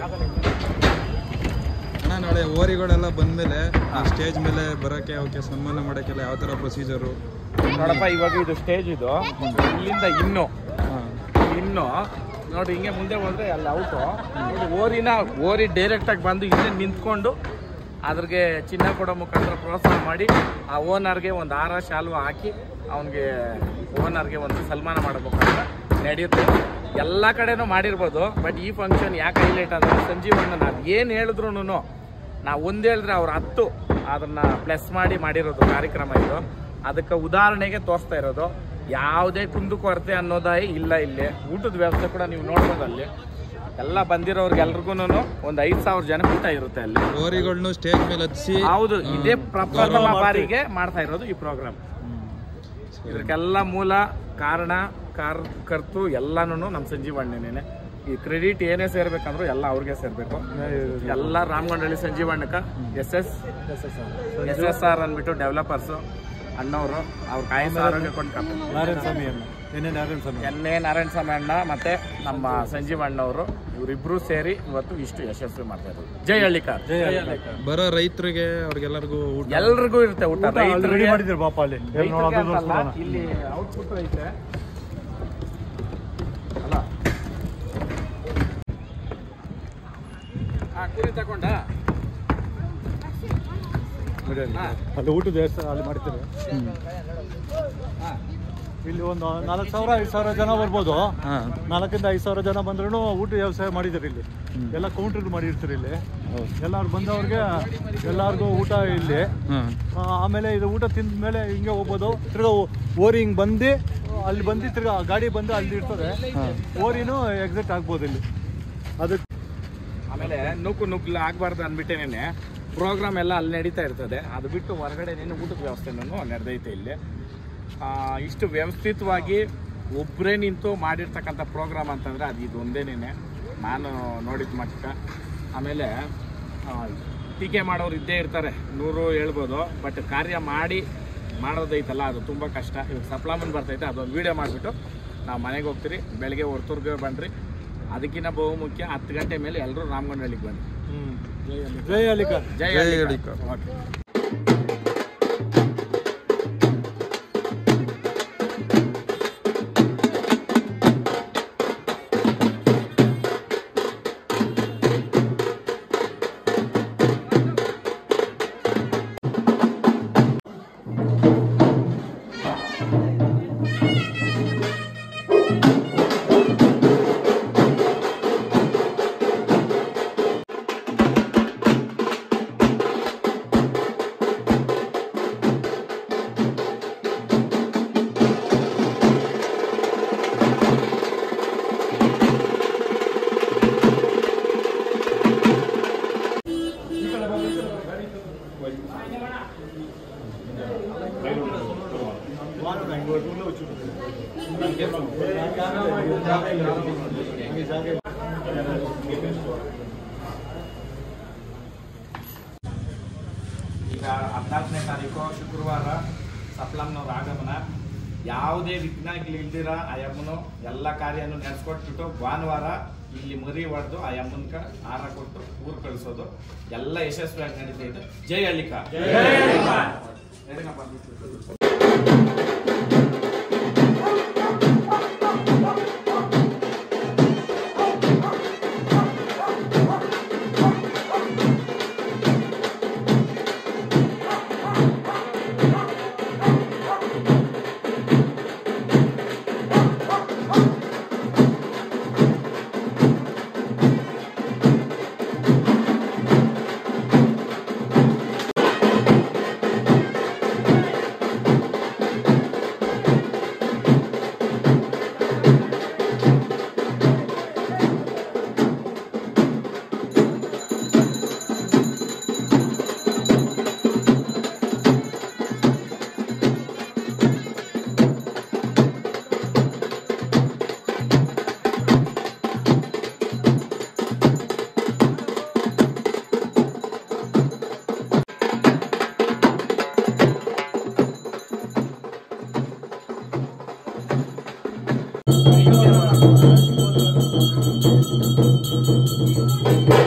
ಅಣ್ಣ ನಾಳೆ ಓರಿಗಳೆಲ್ಲ ಬಂದ್ಮೇಲೆ ಸ್ಟೇಜ್ ಮೇಲೆ ಬರೋಕ್ಕೆ ಅವಕ್ಕೆ ಸನ್ಮಾನ ಮಾಡೋಕ್ಕೆಲ್ಲ ಯಾವ ಥರ ಪ್ರೊಸೀಜರು ನೋಡಪ್ಪ ಇವಾಗ ಇದು ಸ್ಟೇಜ್ ಇದು ಇಲ್ಲಿಂದ ಇನ್ನು ಹಾಂ ಇನ್ನು ನೋಡಿ ಹಿಂಗೆ ಮುಂದೆ ಹೋದ್ರೆ ಅಲ್ಲಿ ಔಟು ಓರಿನ ಓರಿ ಡೈರೆಕ್ಟ್ ಆಗಿ ಬಂದು ಇಲ್ಲೇ ನಿಂತ್ಕೊಂಡು ಅದ್ರಿಗೆ ಚಿನ್ನ ಕೊಡೋ ಮುಖಾಂತರ ಪ್ರೋತ್ಸಾಹ ಮಾಡಿ ಆ ಓನರ್ಗೆ ಒಂದು ಹಾರ ಶಾಲ್ವ ಹಾಕಿ ಅವನಿಗೆ ಓನರ್ಗೆ ಒಂದು ಸನ್ಮಾನ ಮಾಡೋ ಮುಖಾಂತರ ನಡೆಯುತ್ತೆ ಎಲ್ಲ ಕಡೆನೂ ಮಾಡಿರ್ಬೋದು ಬಟ್ ಈ ಫಂಕ್ಷನ್ ಯಾಕೆ ಹೈಲೈಟ್ ಅಂದ್ರೆ ಸಂಜೀವಣ್ಣ ನಾವು ಏನು ಹೇಳಿದ್ರು ನಾವು ಒಂದು ಹೇಳಿದ್ರೆ ಅವ್ರು ಹತ್ತು ಅದನ್ನ ಪ್ಲಸ್ ಮಾಡಿ ಮಾಡಿರೋದು ಕಾರ್ಯಕ್ರಮ ಇದು ಅದಕ್ಕೆ ಉದಾಹರಣೆಗೆ ತೋರಿಸ್ತಾ ಇರೋದು ಯಾವುದೇ ಕುಂದುಕೊರತೆ ಅನ್ನೋದೇ ಇಲ್ಲ ಇಲ್ಲಿ ಊಟದ ವ್ಯವಸ್ಥೆ ಕೂಡ ನೀವು ನೋಡ್ಬೋದು ಅಲ್ಲಿ ಎಲ್ಲ ಬಂದಿರೋರ್ಗೆಲ್ರಿಗೂ ಒಂದು ಐದು ಸಾವಿರ ಜನ ಊಟ ಇರುತ್ತೆ ಅಲ್ಲಿ ಓರಿಗಳ್ನು ಸ್ಟೇಜ್ ಮೇಲೆ ಹತ್ಸಿ ಹೌದು ಇದೇ ಪ್ರಪ್ರಥಮ ಬಾರಿಗೆ ಮಾಡ್ತಾ ಇರೋದು ಈ ಪ್ರೋಗ್ರಾಮ್ ಇದಕ್ಕೆಲ್ಲ ಮೂಲ ಕಾರಣ ಕಾರ್ ಕರ್ತು ಎಲ್ಲಾನು ನಮ್ಮ ಸಂಜೀವಣ್ಣನೇನೆ ಈ ಕ್ರೆಡಿಟ್ ಏನೇ ಸೇರ್ಬೇಕಂದ್ರೂ ಎಲ್ಲ ಅವ್ರಿಗೆ ಸೇರ್ಬೇಕು ಎಲ್ಲ ರಾಮಗೊಂಡಳ್ಳಿ ಸಂಜೀವಣ್ಣಕ S S S S R ಅಂದ್ಬಿಟ್ಟು ಡೆವಲಪರ್ಸು ಅಣ್ಣವರು ಅವ್ರ ಕಾಯಸ ಆರೋಗ್ಯ ಕೊಂಡು ಕಾಪಾಡ್ತಾರೆ. ನಾರಾಯಣ ಸ್ವಾಮಿ ಅಮ್ಮ ಎನ್ನೆ ನಾರಾಯಣ ಸ್ವಾಮಿ ಎನ್ ಎ ನಾರಾಯಣ ಸ್ವಾಮಿ ಅಣ್ಣ ಮತ್ತೆ ನಮ್ಮ ಸಂಜೀವಣ್ಣವರು ಇವರಿಬ್ರು ಸೇರಿ ಇವತ್ತು ಇಷ್ಟು ಯಶಸ್ವಿ ಮಾಡ್ತಾ ಇರೋದು ಜೈ ಹಳ್ಳಿಕಾರ್ ಬರೋ ರೈತರಿಗೆ ಅವ್ರಿಗೆಲ್ಲರಿಗೂ ಊಟ ಎಲ್ರಿಗೂ ಇರುತ್ತೆ ಊಟ ರೆಡಿ ರೈತರಿಗೆ ಮಾಡಿದ್ರು ಪಾಪ ಅಲ್ಲಿ ಎಲ್ಲಿ ರೈತರಿಗೆ ನೋಡೋದು ಅಂತಲ್ಲ, ತೋರಿಸ್ಕೊಡೋಣ. ಇಲ್ಲಿ ಔಟ್ಪುಟ್ ಐತೆ ಅಲ್ಲ ಆ, ಕುರಿ ತಗೊಂಡ ನೋಡಿ ಅಲ್ಲಿ. ಅಲ್ಲಿ ಊಟದ ವ್ಯವಸ್ಥೆ ಅಲ್ಲಿ ಮಾಡ್ತಾರೆ ಇಲ್ಲಿ ಒಂದು ನಾಲ್ಕು ಸಾವಿರ ಐದು ಸಾವಿರ ಜನ ಬರ್ಬೋದು ಹಾಂ ನಾಲ್ಕರಿಂದ ಐದು ಸಾವಿರ ಜನ ಬಂದ್ರೂ ಊಟ ವ್ಯವಸಾಯ ಮಾಡಿದ್ದಾರೆ ಇಲ್ಲಿ ಎಲ್ಲ ಕೌಂಟರ್ ಮಾಡಿರ್ತಾರೆ ಇಲ್ಲಿ ಎಲ್ಲಾರು ಬಂದವ್ರಿಗೆ ಎಲ್ಲಾರ್ಗೂ ಊಟ ಇಲ್ಲಿ ಹಾಂ ಆ, ಆಮೇಲೆ ಇದು ಊಟ ತಿಂದ ಮೇಲೆ ಹಿಂಗೆ ಹೋಗ್ಬೋದು ತಿರ್ಗಾ ಓ- ಓರಿ ಹಿಂಗೆ ಬಂದು ಅಲ್ಲಿ ಬಂದು ತಿರ್ಗಾ ಗಾಡಿ ಬಂದು ಅಲ್ಲಿ ಇರ್ತದೆ ಓರಿನೂ ಎಕ್ಸಿಟ್ ಆಗ್ಬೋದು ಇಲ್ಲಿ ಅದಕ್ಕೆ ಆಮೇಲೆ ನುಗ್ಗು ನುಗ್ಗಲು ಆಗ್ಬಾರ್ದು ಅಂದ್ಬಿಟ್ಟೇನೆ ಪ್ರೋಗ್ರಾಮ್ ಎಲ್ಲ ಅಲ್ಲಿ ನಡೀತಾ ಇರ್ತದೆ ಅದು ಬಿಟ್ಟು ಹೊರಗಡೆ ನೀನು ಊಟದ ವ್ಯವಸ್ಥೆನೂ ನಡೆದೈತೆ ಇಲ್ಲಿ ಆ, ಇಷ್ಟು ವ್ಯವಸ್ಥಿತವಾಗಿ ಒಬ್ಬರೇ ನಿಂತು ಮಾಡಿರ್ತಕ್ಕಂಥ ಪ್ರೋಗ್ರಾಮ್ ಅಂತಂದರೆ ಅದು ಇದೊಂದೇನೇ ನಾನು ನೋಡಿದ ಮಟ್ಟ ಆಮೇಲೆ ಆ, ಟೀಕೆ ಮಾಡೋರು ಇದ್ದೇ ಇರ್ತಾರೆ ನೂರು ಹೇಳ್ಬೋದು ಬಟ್ ಕಾರ್ಯ ಮಾಡಿ ಮಾಡೋದೈತಲ್ಲ ಅದು ತುಂಬ ಕಷ್ಟ ಇವಾಗ ಸಪ್ಲಮನ್ ಬರ್ತೈತೆ ಅದೊಂದು ವೀಡಿಯೋ ಮಾಡಿಬಿಟ್ಟು ನಾವು ಮನೆಗೆ ಹೋಗ್ತೀರಿ ಬೆಳಗ್ಗೆ ಹೊರ್ತುರ್ಗೆ ಬನ್ನಿರಿ ಅದಕ್ಕಿಂತ ಬಹು ಮುಖ್ಯ ಹತ್ತು ಗಂಟೆ ಮೇಲೆ ಎಲ್ಲರೂ ರಾಮಗೊಂಡಳ್ಳಿಗೆ ಬನ್ನಿ ಜೈ ಅಲಿಕರ್ ಜೈ ಜೈ ಹಳ್ಳಿಕಾರ್. ಹಳ್ಳಿಕಾರ್. ಓಕೆ ಈಗ ಹದಿನಾಲ್ಕನೇ ತಾರೀಕು ಶುಕ್ರವಾರ ಸಪ್ಲಮ್ನವ್ರ ಆಗಮನ ಯಾವುದೇ ವಿಘ್ನಗಳಿಲ್ದಿರ ಆ ಯಮ್ಮನು ಎಲ್ಲ ಕಾರ್ಯನೂ ನಡೆಸ್ಕೊಟ್ಬಿಟ್ಟು ಭಾನುವಾರ ಇಲ್ಲಿ ಮರಿ ಹೊಡೆದು ಆ ಯಮ್ಮನ್ಕ ಹಾರ ಕೊಟ್ಟು ಊರು ಕಳಿಸೋದು ಎಲ್ಲ ಯಶಸ್ವಿಯಾಗಿ ನಡೀತಾ ಇದೆ ಜೈ ಹಳ್ಳಿಕ ¡Vamos! ಓಕೆ